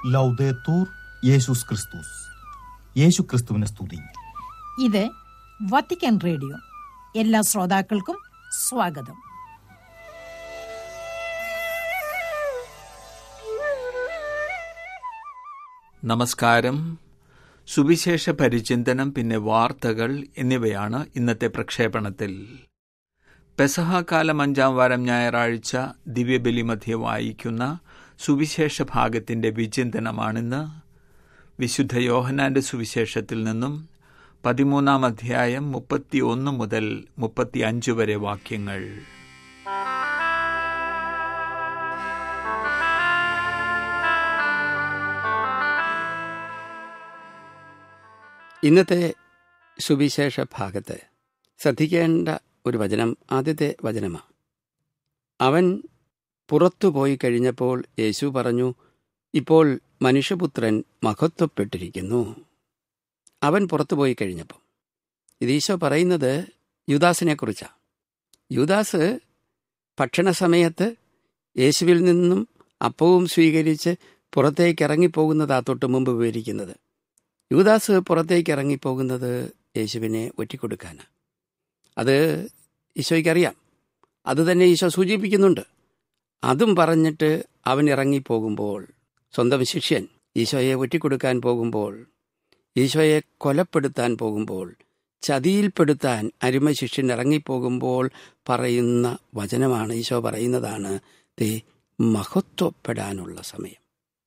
ലൗദേത്തൂർ യേശുസ് ക്രിസ്തുസ് യേശു ക്രിസ്തുവിനെ സ്തുതി ഇത് വത്തിക്കാൻ റേഡിയോ എല്ലാ ശ്രോതാക്കൾക്കും സ്വാഗതം നമസ്കാരം സുവിശേഷ പരിചിന്തനം പിന്നെ വാർത്തകൾ എന്നിവയാണ് ഇന്നത്തെ പ്രക്ഷേപണത്തിൽ പെസഹാകാലം അഞ്ചാം വാരം ഞായറാഴ്ച ദിവ്യബലി മധ്യ വായിക്കുന്ന സുവിശേഷ ഭാഗത്തിന്റെ വിചിന്തനമാണിന്ന് വിശുദ്ധ യോഹനാന്റെ സുവിശേഷത്തിൽ നിന്നും പതിമൂന്നാം അധ്യായം മുപ്പത്തി ഒന്ന് മുതൽ മുപ്പത്തി അഞ്ച് വരെ വാക്യങ്ങൾ ഇന്നത്തെ സുവിശേഷ ഭാഗത്ത് ശ്രദ്ധിക്കേണ്ട ഒരു വചനം ആദ്യത്തെ വചനമാണ് അവൻ പുറത്തു പോയി കഴിഞ്ഞപ്പോൾ യേശു പറഞ്ഞു ഇപ്പോൾ മനുഷ്യപുത്രൻ മഹത്വപ്പെട്ടിരിക്കുന്നു അവൻ പുറത്തു പോയി കഴിഞ്ഞപ്പോൾ ഇത് ഈശോ പറയുന്നത് യുദാസിനെക്കുറിച്ചാണ് യുദാസ് ഭക്ഷണ സമയത്ത് യേശുവിൽ നിന്നും അപ്പവും സ്വീകരിച്ച് പുറത്തേക്ക് ഇറങ്ങിപ്പോകുന്നതാ തൊട്ട് മുമ്പ് വിവരിക്കുന്നത് യൂദാസ് പുറത്തേക്ക് ഇറങ്ങിപ്പോകുന്നത് യേശുവിനെ ഒറ്റിക്കൊടുക്കാനാണ് അത് ഈശോയ്ക്കറിയാം അത് തന്നെ ഈശോ സൂചിപ്പിക്കുന്നുണ്ട് അതും പറഞ്ഞിട്ട് അവൻ ഇറങ്ങിപ്പോകുമ്പോൾ സ്വന്തം ശിഷ്യൻ ഈശോയെ ഒറ്റിക്കൊടുക്കാൻ പോകുമ്പോൾ ഈശോയെ കൊലപ്പെടുത്താൻ പോകുമ്പോൾ ചതിയിൽപ്പെടുത്താൻ അരുമ ശിഷ്യൻ ഇറങ്ങിപ്പോകുമ്പോൾ പറയുന്ന വചനമാണ് ഈശോ പറയുന്നതാണ് തേ മഹത്വപ്പെടാനുള്ള സമയം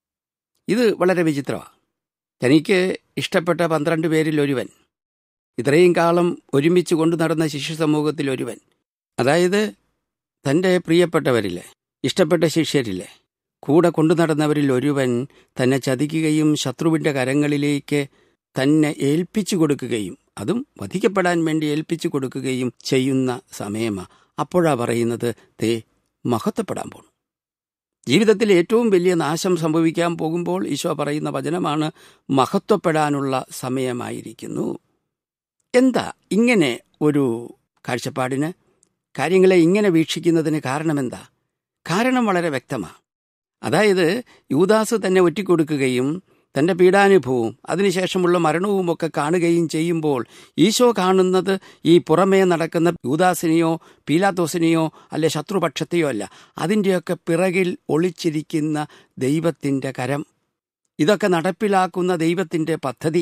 ഇത് വളരെ വിചിത്രമാണ് തനിക്ക് ഇഷ്ടപ്പെട്ട പന്ത്രണ്ട് പേരിൽ ഒരുവൻ ഇത്രയും കാലം ഒരുമിച്ച് കൊണ്ടു നടന്ന ശിശു സമൂഹത്തിൽ ഒരുവൻ അതായത് തൻ്റെ പ്രിയപ്പെട്ടവരിലെ ഇഷ്ടപ്പെട്ട ശിഷ്യരിലെ കൂടെ കൊണ്ടു നടന്നവരിൽ ഒരുവൻ തന്നെ ചതിക്കുകയും ശത്രുവിൻ്റെ കരങ്ങളിലേക്ക് തന്നെ ഏൽപ്പിച്ചു കൊടുക്കുകയും അതും വധിക്കപ്പെടാൻ വേണ്ടി ഏൽപ്പിച്ചു കൊടുക്കുകയും ചെയ്യുന്ന സമയമാണ് അപ്പോഴാ പറയുന്നത് തേ മഹത്വപ്പെടാൻ പോണു ജീവിതത്തിൽ ഏറ്റവും വലിയ നാശം സംഭവിക്കാൻ പോകുമ്പോൾ ഈശോ പറയുന്ന വചനമാണ് മഹത്വപ്പെടാനുള്ള സമയമായിരിക്കുന്നു എന്താ ഇങ്ങനെ ഒരു കാഴ്ചപ്പാടിന് കാര്യങ്ങളെ ഇങ്ങനെ വീക്ഷിക്കുന്നതിന് കാരണമെന്താ കാരണം വളരെ വ്യക്തമാണ് അതായത് യൂദാസ് തന്നെ ഒറ്റിക്കൊടുക്കുകയും തന്റെ പീഡാനുഭവവും അതിനുശേഷമുള്ള മരണവും ഒക്കെ കാണുകയും ചെയ്യുമ്പോൾ ഈശോ കാണുന്നത് ഈ പുറമേ നടക്കുന്ന യൂദാസിനെയോ പീലാത്തോസിനെയോ അല്ലെ ശത്രുപക്ഷത്തെയോ അല്ല അതിൻ്റെയൊക്കെ പിറകിൽ ഒളിച്ചിരിക്കുന്ന ദൈവത്തിൻ്റെ കരം ഇതൊക്കെ നടപ്പിലാക്കുന്ന ദൈവത്തിൻ്റെ പദ്ധതി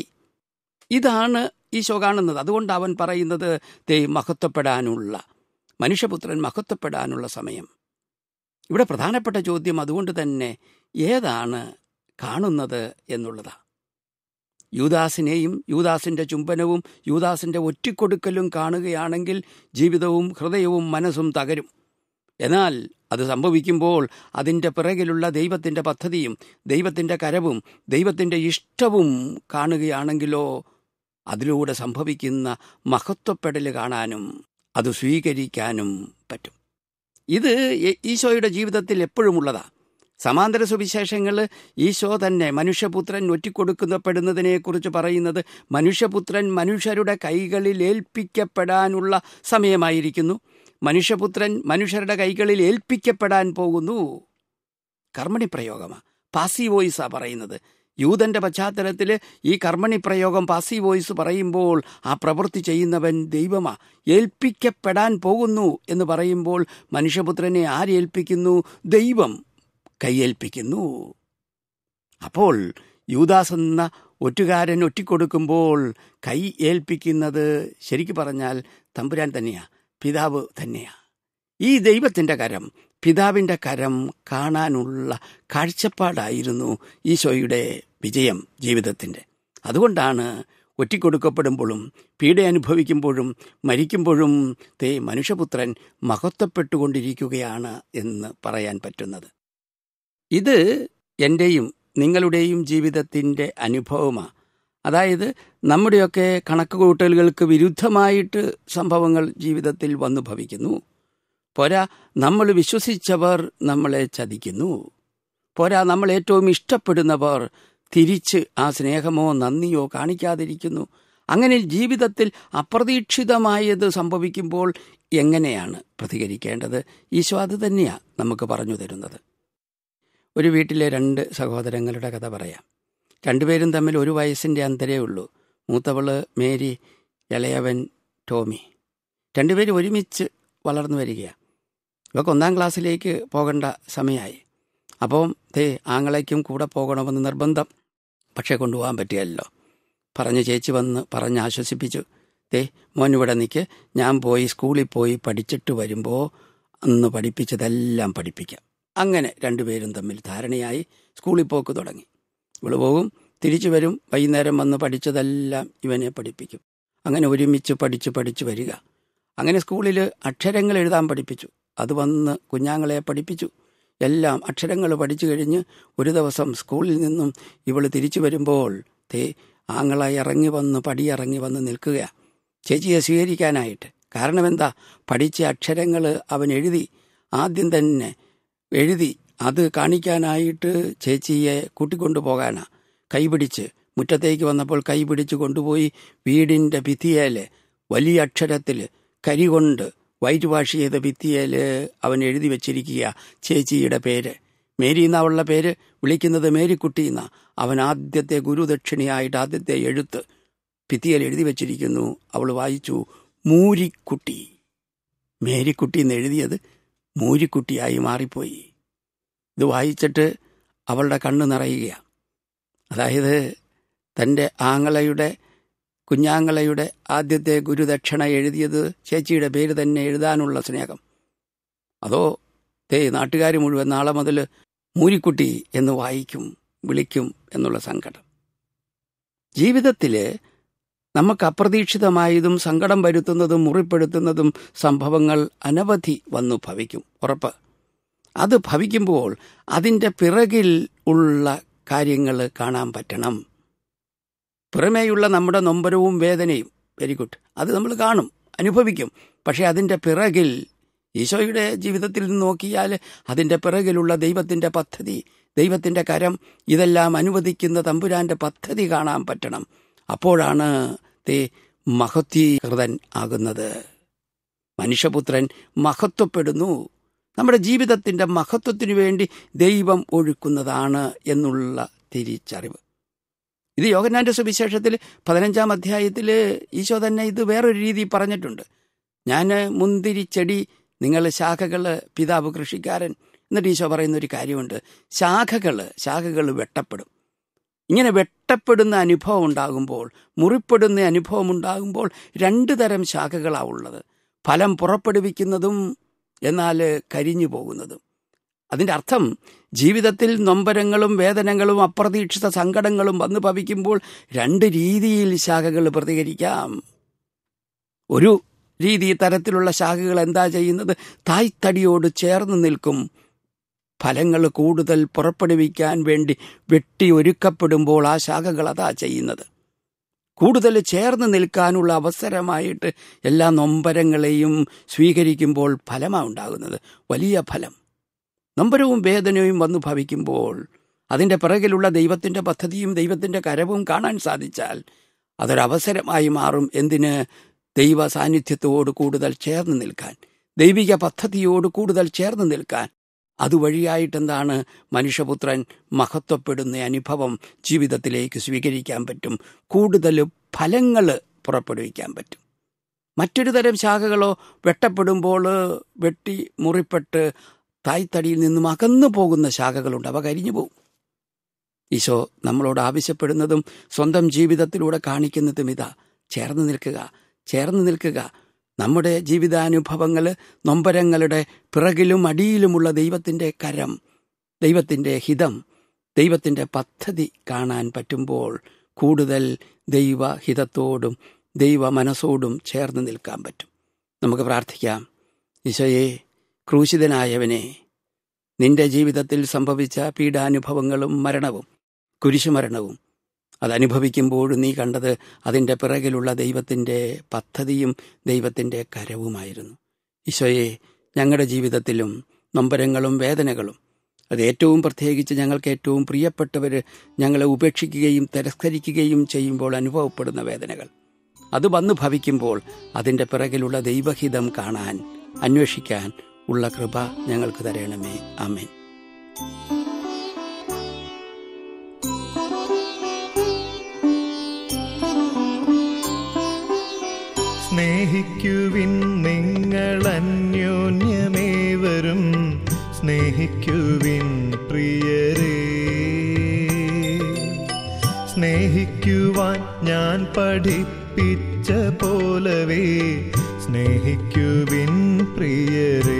ഇതാണ് ഈശോ കാണുന്നത് അതുകൊണ്ട് അവൻ പറയുന്നത് ദേ മഹത്വപ്പെടാനുള്ള മനുഷ്യപുത്രൻ മഹത്വപ്പെടാനുള്ള സമയം ഇവിടെ പ്രധാനപ്പെട്ട ചോദ്യം അതുകൊണ്ട് തന്നെ ഏതാണ് കാണുന്നത് എന്നുള്ളതാണ് യൂദാസിനെയും യൂദാസിന്റെ ചുംബനവും യൂദാസിന്റെ ഒറ്റിക്കൊടുക്കലും കാണുകയാണെങ്കിൽ ജീവിതവും ഹൃദയവും മനസ്സും തകരും എന്നാൽ അത് സംഭവിക്കുമ്പോൾ അതിൻ്റെ പിറകിലുള്ള ദൈവത്തിൻ്റെ പദ്ധതിയും ദൈവത്തിൻ്റെ കരവും ദൈവത്തിൻ്റെ ഇഷ്ടവും കാണുകയാണെങ്കിലോ അതിലൂടെ സംഭവിക്കുന്ന മഹത്വപ്പെടൽ കാണാനും അത് സ്വീകരിക്കാനും പറ്റും ഇത് ഈശോയുടെ ജീവിതത്തിൽ എപ്പോഴുമുള്ളതാണ് സമാന്തര സുവിശേഷങ്ങൾ ഈശോ തന്നെ മനുഷ്യപുത്രൻ ഒറ്റിക്കൊടുക്കപ്പെടുന്നതിനെക്കുറിച്ച് പറയുന്നത് മനുഷ്യപുത്രൻ മനുഷ്യരുടെ കൈകളിൽ ഏൽപ്പിക്കപ്പെടാനുള്ള സമയമായിരിക്കുന്നു മനുഷ്യപുത്രൻ മനുഷ്യരുടെ കൈകളിൽ ഏൽപ്പിക്കപ്പെടാൻ പോകുന്നു കർമ്മണി പ്രയോഗമാണ് പാസി വോയിസാ പറയുന്നത് യൂതന്റെ പശ്ചാത്തലത്തിൽ ഈ കർമ്മണി പ്രയോഗം പാസി വോയിസ് പറയുമ്പോൾ ആ പ്രവൃത്തി ചെയ്യുന്നവൻ ദൈവമാ ഏൽപ്പിക്കപ്പെടാൻ പോകുന്നു എന്ന് പറയുമ്പോൾ മനുഷ്യപുത്രനെ ആരേൽപ്പിക്കുന്നു ദൈവം കൈയേൽപ്പിക്കുന്നു അപ്പോൾ യൂദാസ് എന്ന ഒറ്റുകാരൻ ഒറ്റിക്കൊടുക്കുമ്പോൾ കൈ ഏൽപ്പിക്കുന്നത് ശരിക്കു പറഞ്ഞാൽ തമ്പുരാൻ തന്നെയാ പിതാവ് തന്നെയാ ഈ ദൈവത്തിൻ്റെ കരം പിതാവിൻ്റെ കരം കാണാനുള്ള കാഴ്ചപ്പാടായിരുന്നു ഈശോയുടെ വിജയം ജീവിതത്തിൻ്റെ അതുകൊണ്ടാണ് ഒറ്റിക്കൊടുക്കപ്പെടുമ്പോഴും പീഡ അനുഭവിക്കുമ്പോഴും മരിക്കുമ്പോഴും തേ മനുഷ്യപുത്രൻ മഹത്വപ്പെട്ടുകൊണ്ടിരിക്കുകയാണ് എന്ന് പറയാൻ പറ്റുന്നത് ഇത് എൻ്റെയും നിങ്ങളുടെയും ജീവിതത്തിൻ്റെ അനുഭവമാണ് അതായത് നമ്മുടെയൊക്കെ കണക്കുകൂട്ടലുകൾക്ക് വിരുദ്ധമായിട്ട് സംഭവങ്ങൾ ജീവിതത്തിൽ വന്നു ഭവിക്കുന്നു പോരാ നമ്മൾ വിശ്വസിച്ചവർ നമ്മളെ ചതിക്കുന്നു പോരാ നമ്മൾ ഏറ്റവും ഇഷ്ടപ്പെടുന്നവർ തിരിച്ച് ആ സ്നേഹമോ നന്ദിയോ കാണിക്കാതിരിക്കുന്നു അങ്ങനെ ജീവിതത്തിൽ അപ്രതീക്ഷിതമായത് സംഭവിക്കുമ്പോൾ എങ്ങനെയാണ് പ്രതികരിക്കേണ്ടത് ഈശോ അത് തന്നെയാണ് നമുക്ക് പറഞ്ഞു തരുന്നത് ഒരു വീട്ടിലെ രണ്ട് സഹോദരങ്ങളുടെ കഥ പറയാം രണ്ടുപേരും തമ്മിൽ ഒരു വയസ്സിൻ്റെ അന്തരേ ഉള്ളൂ മൂത്തവള് മേരി ഇളയവൻ ടോമി രണ്ടുപേരും ഒരുമിച്ച് വളർന്നു വരികയാണ് ഇവർക്ക് ഒന്നാം ക്ലാസ്സിലേക്ക് പോകേണ്ട സമയമായി അപ്പം ദേ ആങ്ങളയ്ക്കും കൂടെ പോകണമെന്ന് നിർബന്ധം പക്ഷേ കൊണ്ടുപോകാൻ പറ്റിയല്ലോ പറഞ്ഞ് ചേച്ചി വന്ന് പറഞ്ഞ് ആശ്വസിപ്പിച്ചു ദേ മോൻ ഇവിടെ നിൽക്ക് ഞാൻ പോയി സ്കൂളിൽ പോയി പഠിച്ചിട്ട് വരുമ്പോൾ അന്ന് പഠിപ്പിച്ചതെല്ലാം പഠിപ്പിക്കാം അങ്ങനെ രണ്ടുപേരും തമ്മിൽ ധാരണയായി സ്കൂളിൽ പോക്ക് തുടങ്ങി ഇവള് പോകും തിരിച്ചു വരും വൈകുന്നേരം വന്ന് പഠിച്ചതെല്ലാം ഇവനെ പഠിപ്പിക്കും അങ്ങനെ ഒരുമിച്ച് പഠിച്ച് പഠിച്ച് വരിക അങ്ങനെ സ്കൂളിൽ അക്ഷരങ്ങൾ എഴുതാൻ പഠിപ്പിച്ചു അത് വന്ന് കുഞ്ഞാങ്ങളെ പഠിപ്പിച്ചു എല്ലാം അക്ഷരങ്ങൾ പഠിച്ചു കഴിഞ്ഞ് ഒരു ദിവസം സ്കൂളിൽ നിന്നും ഇവൾ തിരിച്ചു വരുമ്പോൾ തേ ആങ്ങള ഇറങ്ങി വന്ന് പടിയിറങ്ങി വന്ന് നിൽക്കുകയാണ് ചേച്ചിയെ സ്വീകരിക്കാനായിട്ട് കാരണം എന്താ പഠിച്ച അക്ഷരങ്ങൾ അവൻ എഴുതി ആദ്യം തന്നെ എഴുതി അത് കാണിക്കാനായിട്ട് ചേച്ചിയെ കൂട്ടിക്കൊണ്ടു പോകാനാ കൈപിടിച്ച് മുറ്റത്തേക്ക് വന്നപ്പോൾ കൈപിടിച്ച് കൊണ്ടുപോയി വീടിൻ്റെ ഭിത്തിയേല് വലിയ അക്ഷരത്തിൽ കരി കൊണ്ട് വൈറ്റ് വാഷ് ചെയ്ത ഭിത്തിയേൽ അവൻ എഴുതി വെച്ചിരിക്കുക ചേച്ചിയുടെ പേര് മേരി എന്ന അവളുടെ പേര് വിളിക്കുന്നത് മേരിക്കുട്ടി എന്ന അവൻ ആദ്യത്തെ ഗുരുദക്ഷിണയായിട്ട് ആദ്യത്തെ എഴുത്ത് ഭിത്തിയിൽ എഴുതി വെച്ചിരിക്കുന്നു അവൾ വായിച്ചു മൂരിക്കുട്ടി മേരിക്കുട്ടി എന്ന് എഴുതിയത് മൂരിക്കുട്ടിയായി മാറിപ്പോയി ഇത് വായിച്ചിട്ട് അവളുടെ കണ്ണ് നിറയുകയാണ് അതായത് തൻ്റെ ആങ്ങളയുടെ കുഞ്ഞാങ്ങളയുടെ ആദ്യത്തെ ഗുരുദക്ഷിണ എഴുതിയത് ചേച്ചിയുടെ പേര് തന്നെ എഴുതാനുള്ള സ്നേഹം അതോ തേ നാട്ടുകാർ മുഴുവൻ നാളെ മുതൽ മൂരിക്കുട്ടി എന്ന് വായിക്കും വിളിക്കും എന്നുള്ള സങ്കടം ജീവിതത്തിൽ നമുക്ക് അപ്രതീക്ഷിതമായതും സങ്കടം വരുത്തുന്നതും മുറിപ്പെടുത്തുന്നതും സംഭവങ്ങൾ അനവധി വന്നു ഭവിക്കും ഉറപ്പ് അത് ഭവിക്കുമ്പോൾ അതിൻ്റെ പിറകിൽ ഉള്ള കാര്യങ്ങൾ കാണാൻ പറ്റണം പുറമേയുള്ള നമ്മുടെ നൊമ്പരവും വേദനയും വെരി ഗുഡ് അത് നമ്മൾ കാണും അനുഭവിക്കും പക്ഷെ അതിൻ്റെ പിറകിൽ ഈശോയുടെ ജീവിതത്തിൽ നിന്ന് നോക്കിയാൽ അതിൻ്റെ പിറകിലുള്ള ദൈവത്തിൻ്റെ പദ്ധതി ദൈവത്തിൻ്റെ കരം ഇതെല്ലാം അനുവദിക്കുന്ന തമ്പുരാന്റെ പദ്ധതി കാണാൻ പറ്റണം അപ്പോഴാണ് തേ മഹത്വീകൃതൻ ആകുന്നത് മനുഷ്യപുത്രൻ മഹത്വപ്പെടുന്നു നമ്മുടെ ജീവിതത്തിൻ്റെ മഹത്വത്തിനു വേണ്ടി ദൈവം ഒഴുക്കുന്നതാണ് എന്നുള്ള തിരിച്ചറിവ് ഇത് യോഗനാന്റെ സുവിശേഷത്തിൽ പതിനഞ്ചാം അധ്യായത്തിൽ ഈശോ തന്നെ ഇത് വേറൊരു രീതി പറഞ്ഞിട്ടുണ്ട് ഞാൻ മുന്തിരിച്ചെടി നിങ്ങൾ ശാഖകൾ പിതാവ് കൃഷിക്കാരൻ എന്നിട്ട് ഈശോ പറയുന്ന ഒരു കാര്യമുണ്ട് ശാഖകൾ ശാഖകൾ വെട്ടപ്പെടും ഇങ്ങനെ വെട്ടപ്പെടുന്ന അനുഭവം ഉണ്ടാകുമ്പോൾ മുറിപ്പെടുന്ന അനുഭവം ഉണ്ടാകുമ്പോൾ രണ്ട് തരം ശാഖകളാണ് ഉള്ളത് ഫലം പുറപ്പെടുവിക്കുന്നതും എന്നാൽ കരിഞ്ഞു പോകുന്നതും അതിൻ്റെ അർത്ഥം ജീവിതത്തിൽ നൊമ്പരങ്ങളും വേദനകളും അപ്രതീക്ഷിത സങ്കടങ്ങളും വന്നു ഭവിക്കുമ്പോൾ രണ്ട് രീതിയിൽ ശാഖകൾ പ്രതികരിക്കാം ഒരു രീതി തരത്തിലുള്ള ശാഖകൾ എന്താ ചെയ്യുന്നത് തായ്തടിയോട് ചേർന്ന് നിൽക്കും ഫലങ്ങൾ കൂടുതൽ പുറപ്പെടുവിക്കാൻ വേണ്ടി വെട്ടി ഒരുക്കപ്പെടുമ്പോൾ ആ ശാഖകൾ അതാ ചെയ്യുന്നത് കൂടുതൽ ചേർന്ന് നിൽക്കാനുള്ള അവസരമായിട്ട് എല്ലാ നൊമ്പരങ്ങളെയും സ്വീകരിക്കുമ്പോൾ ഫലമാണ് ഉണ്ടാകുന്നത് വലിയ ഫലം നൊമ്പരവും വേദനയും വന്നു ഭവിക്കുമ്പോൾ അതിൻ്റെ പിറകിലുള്ള ദൈവത്തിൻ്റെ പദ്ധതിയും ദൈവത്തിൻ്റെ കരവും കാണാൻ സാധിച്ചാൽ അതൊരവസരമായി മാറും എന്തിന് ദൈവ സാന്നിധ്യത്തോട് കൂടുതൽ ചേർന്ന് നിൽക്കാൻ ദൈവിക പദ്ധതിയോട് കൂടുതൽ ചേർന്ന് നിൽക്കാൻ അതുവഴിയായിട്ടെന്താണ് മനുഷ്യപുത്രൻ മഹത്വപ്പെടുന്ന അനുഭവം ജീവിതത്തിലേക്ക് സ്വീകരിക്കാൻ പറ്റും കൂടുതൽ ഫലങ്ങൾ പുറപ്പെടുവിക്കാൻ പറ്റും മറ്റൊരു തരം ശാഖകളോ വെട്ടപ്പെടുമ്പോൾ വെട്ടി മുറിപ്പെട്ട് തായ്തടിയിൽ നിന്നും അകന്നു പോകുന്ന ശാഖകളുണ്ട് അവ കരിഞ്ഞു പോകും ഈശോ നമ്മളോട് ആവശ്യപ്പെടുന്നതും സ്വന്തം ജീവിതത്തിലൂടെ കാണിക്കുന്നതും ഇതാ ചേർന്ന് നിൽക്കുക ചേർന്ന് നിൽക്കുക നമ്മുടെ ജീവിതാനുഭവങ്ങൾ നൊമ്പരങ്ങളുടെ പിറകിലും അടിയിലുമുള്ള ദൈവത്തിൻ്റെ കരം ദൈവത്തിൻ്റെ ഹിതം ദൈവത്തിൻ്റെ പദ്ധതി കാണാൻ പറ്റുമ്പോൾ കൂടുതൽ ദൈവഹിതത്തോടും ദൈവ മനസ്സോടും ചേർന്ന് നിൽക്കാൻ പറ്റും നമുക്ക് പ്രാർത്ഥിക്കാം ഈശോയെ ക്രൂശിതനായവനെ നിന്റെ ജീവിതത്തിൽ സംഭവിച്ച പീഡാനുഭവങ്ങളും മരണവും കുരിശുമരണവും അതനുഭവിക്കുമ്പോഴും നീ കണ്ടത് അതിൻ്റെ പിറകിലുള്ള ദൈവത്തിൻ്റെ പദ്ധതിയും ദൈവത്തിൻ്റെ കരവുമായിരുന്നു ഈശോയെ ഞങ്ങളുടെ ജീവിതത്തിലും നൊമ്പരങ്ങളും വേദനകളും അത് ഏറ്റവും പ്രത്യേകിച്ച് ഞങ്ങൾക്ക് ഏറ്റവും പ്രിയപ്പെട്ടവർ ഞങ്ങളെ ഉപേക്ഷിക്കുകയും തിരസ്കരിക്കുകയും ചെയ്യുമ്പോൾ അനുഭവപ്പെടുന്ന വേദനകൾ അത് വന്നു ഭവിക്കുമ്പോൾ അതിൻ്റെ പിറകിലുള്ള ദൈവഹിതം കാണാൻ അന്വേഷിക്കാൻ ഉള്ള കൃപ ഞങ്ങൾക്ക് തരണമേ ആമേൻ സ്നേഹിക്കുവിൻ നിങ്ങൾ അന്യോന്യമേവരും സ്നേഹിക്കുവിൻ പ്രിയരേ സ്നേഹിക്കുവാൻ ഞാൻ പഠിപ്പിച്ച പോലവേ സ്നേഹിക്കുവിൻ പ്രിയരേ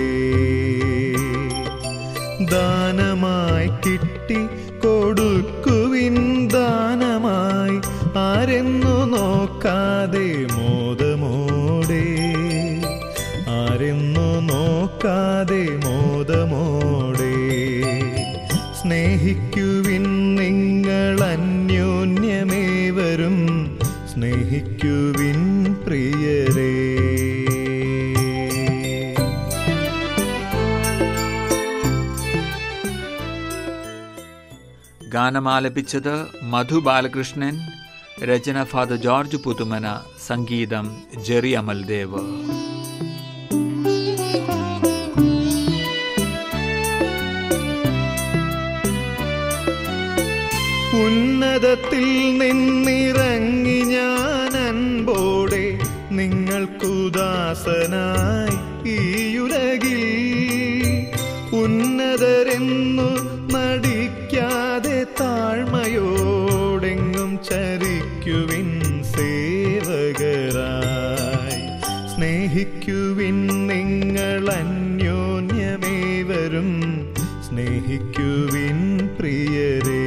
ദാനമായി കിട്ടി കൊടുക്കുവിൻ ദാനമായി ആരെന്നു നോക്കാതെ മോദമോടെ ആരെന്നു നോക്കാതെ മോദമോടെ സ്നേഹിക്കുവിൻ നിങ്ങൾ അന്യോന്യമേവരും സ്നേഹിക്കുവിൻ പ്രിയരേ ഗാനമാലപിച്ചത് മധു ബാലകൃഷ്ണൻ രചന ഫാദർ ജോർജ് പുതുമന സംഗീതം ജെറി അമൽദേവ് ഉന്നതത്തിൽ നിന്നിറങ്ങി ഞാൻ അൻപോടെ നിങ്ങൾക്കുദാസനായി ഈയുലകിൽ ഉന്നതരെന്നു നടിക്കാതെ താഴ്മയോടെങ്ങും ചരിക്കുവിൻ സേവകരായി സ്നേഹിക്കുവിൻ നിങ്ങൾ അന്യോന്യമേവരും സ്നേഹിക്കുവിൻ പ്രിയരേ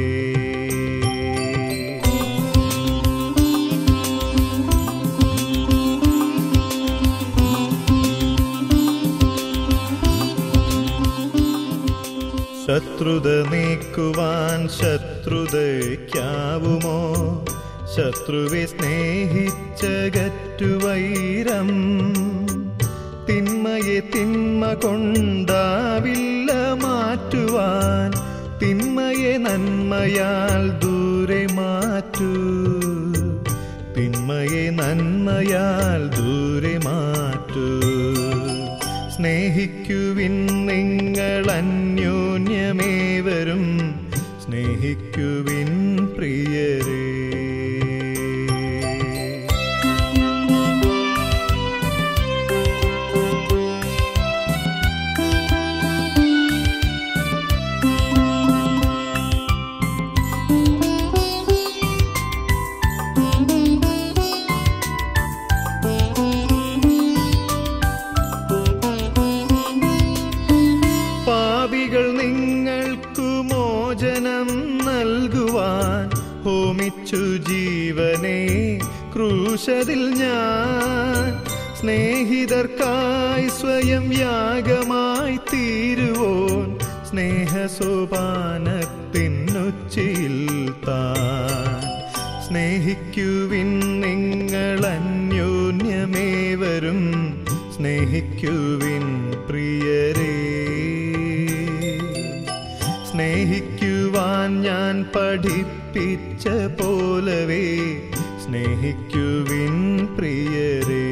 ശത്രുത നീക്കുവാൻ ശത്രുതയ്ക്കാവുമോ ശത്രുവെ സ്നേഹിച്ചകറ്റുവൈരം തിന്മയെ തിന്മ കൊണ്ടാവില്ല മാറ്റുവാൻ തിന്മയെ നന്മയാൽ ദൂരെ മാറ്റൂ തിന്മയെ നന്മയാൽ ദൂരെ മാറ്റൂ സ്നേഹിക്കുവിൻ നിങ്ങൾ അന്യോന്യമേവരും സ്നേഹിക്കുവിൻ പ്രിയരേ പാപികൾ നിങ്ങൾക്കു മോചനം നൽകുവാൻ ഹോമിച്ചു ജീവനെ ക്രൂശതിൽ ഞാൻ സ്നേഹിതർക്കായി സ്വയം യാഗമായി തീരുവോൻ സ്നേഹസോപാനത്തിനുച്ചിൽ താൻ സ്നേഹിക്കുവിൻ നിങ്ങൾ അന്യോന്യമേവരും സ്നേഹിക്കുവിൻ പ്രിയരേ സ്നേഹിക്കുവാൻ ഞാൻ പഠിപ്പിച്ച പോലവേ സ്നേഹിക്കുവിൻ പ്രിയരേ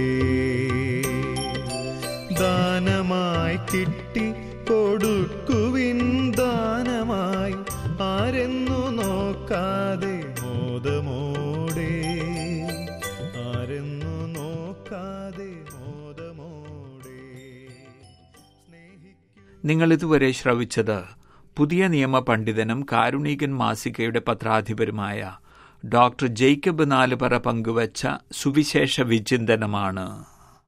ദാനമായി കിട്ടി കൊടുക്കുവിൻ ദാനമായി ആരെന്നു നോക്കാതെ മോദമോടെ ആരെന്നു നോക്കാതെ മോദമോടെ സ്നേഹിക്കൂ നിങ്ങൾ ഇതുവരെ ശ്രവിച്ചത് പുതിയ നിയമ പണ്ഡിതനും കാരുണികൻ മാസികയുടെ പത്രാധിപരുമായ ഡോക്ടർ ജേക്കബ് നാലുപറ പങ്കുവച്ച സുവിശേഷ വിചിന്തനമാണ്